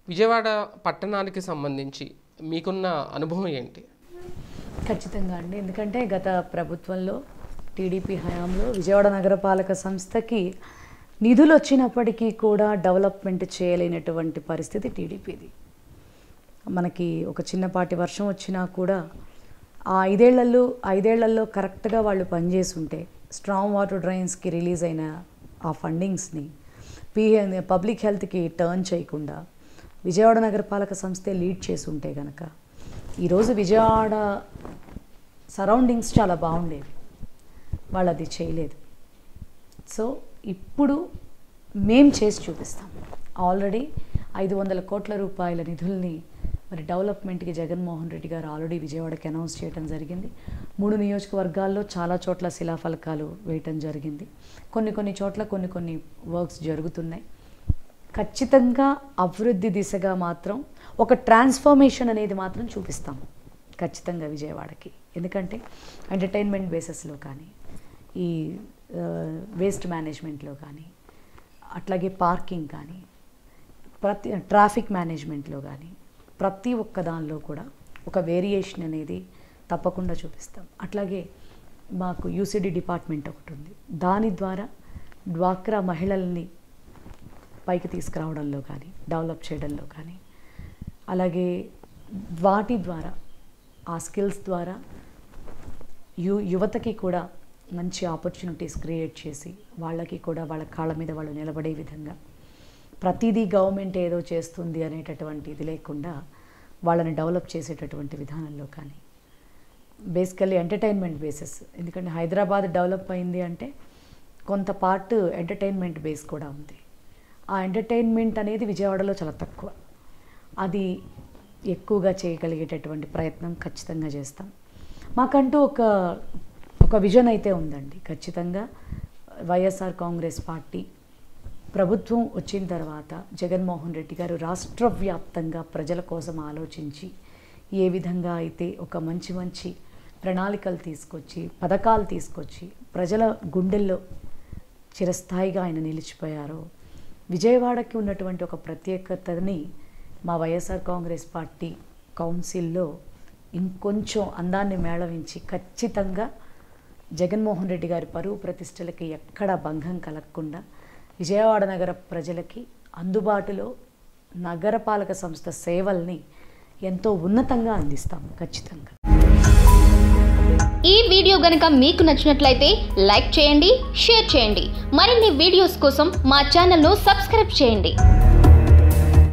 విజయవాడ పట్టణానికి సంబంధించి మీకున్న అనుభవం ఏంటి ఖచ్చితంగా అండి ఎందుకంటే గత ప్రభుత్వంలో టీడీపీ హయాంలో విజయవాడ నగరపాలక సంస్థకి నిధులు వచ్చినప్పటికీ కూడా డెవలప్మెంట్ చేయలేనటువంటి పరిస్థితి టీడీపీది మనకి ఒక చిన్నపాటి వర్షం వచ్చినా కూడా ఆ ఐదేళ్లలో ఐదేళ్లలో కరెక్ట్గా వాళ్ళు పనిచేసి ఉంటే స్ట్రాంగ్ వాటర్ డ్రైన్స్కి రిలీజ్ అయిన ఆ ఫండింగ్స్ని పిహె పబ్లిక్ హెల్త్కి టర్న్ చేయకుండా విజయవాడ నగరపాలక సంస్థే లీడ్ చేసి ఉంటే కనుక ఈరోజు విజయవాడ సరౌండింగ్స్ చాలా బాగుండేవి వాళ్ళు అది చేయలేదు సో ఇప్పుడు మేం చేసి చూపిస్తాం ఆల్రెడీ ఐదు వందల కోట్ల రూపాయల నిధుల్ని మరి డెవలప్మెంట్కి జగన్మోహన్ రెడ్డి గారు ఆల్రెడీ విజయవాడకి అనౌన్స్ చేయడం జరిగింది మూడు నియోజకవర్గాల్లో చాలా చోట్ల శిలాఫలకాలు వేయటం జరిగింది కొన్ని కొన్ని చోట్ల కొన్ని కొన్ని వర్క్స్ జరుగుతున్నాయి ఖచ్చితంగా అభివృద్ధి దిశగా మాత్రం ఒక ట్రాన్స్ఫర్మేషన్ అనేది మాత్రం చూపిస్తాం ఖచ్చితంగా విజయవాడకి ఎందుకంటే ఎంటర్టైన్మెంట్ బేసెస్లో కానీ ఈ వేస్ట్ మేనేజ్మెంట్లో కానీ అట్లాగే పార్కింగ్ కానీ ప్రతి ట్రాఫిక్ మేనేజ్మెంట్లో కానీ ప్రతి ఒక్క దానిలో కూడా ఒక వేరియేషన్ అనేది తప్పకుండా చూపిస్తాం అట్లాగే మాకు యూసిడి డిపార్ట్మెంట్ ఒకటి ఉంది దాని ద్వారా డ్వాక్రా మహిళల్ని పైకి తీసుకురావడంలో కానీ డెవలప్ చేయడంలో కానీ అలాగే వాటి ద్వారా ఆ స్కిల్స్ ద్వారా యు యువతకి కూడా మంచి ఆపర్చునిటీస్ క్రియేట్ చేసి వాళ్ళకి కూడా వాళ్ళ కాళ్ళ మీద వాళ్ళు నిలబడే విధంగా ప్రతిదీ గవర్నమెంట్ ఏదో చేస్తుంది అనేటటువంటి ఇది లేకుండా వాళ్ళని డెవలప్ చేసేటటువంటి విధానంలో కానీ బేసికల్లీ ఎంటర్టైన్మెంట్ బేసెస్ ఎందుకంటే హైదరాబాద్ డెవలప్ అయింది అంటే కొంత పార్ట్ ఎంటర్టైన్మెంట్ బేస్ కూడా ఉంది ఆ ఎంటర్టైన్మెంట్ అనేది విజయవాడలో చాలా తక్కువ అది ఎక్కువగా చేయగలిగేటటువంటి ప్రయత్నం ఖచ్చితంగా చేస్తాం మాకంటూ ఒక ఒక విజన్ అయితే ఉందండి ఖచ్చితంగా వైఎస్ఆర్ కాంగ్రెస్ పార్టీ ప్రభుత్వం వచ్చిన తర్వాత జగన్మోహన్ రెడ్డి గారు రాష్ట్ర వ్యాప్తంగా ప్రజల కోసం ఆలోచించి ఏ విధంగా అయితే ఒక మంచి మంచి ప్రణాళికలు తీసుకొచ్చి పథకాలు తీసుకొచ్చి ప్రజల గుండెల్లో చిరస్థాయిగా ఆయన నిలిచిపోయారో విజయవాడకి ఉన్నటువంటి ఒక ప్రత్యేకతని మా వైఎస్ఆర్ కాంగ్రెస్ పార్టీ కౌన్సిల్లో ఇంకొంచెం అందాన్ని మేళవించి ఖచ్చితంగా జగన్మోహన్ రెడ్డి గారి పరువు ప్రతిష్టలకి ఎక్కడ భంగం కలగకుండా విజయవాడ నగర ప్రజలకి అందుబాటులో నగరపాలక సంస్థ సేవల్ని ఎంతో ఉన్నతంగా అందిస్తాం ఖచ్చితంగా ఈ వీడియో గనుక మీకు నచ్చినట్లయితే లైక్ చేయండి షేర్ చేయండి మరిన్ని వీడియోస్ కోసం మా ఛానల్ను సబ్స్క్రైబ్ చేయండి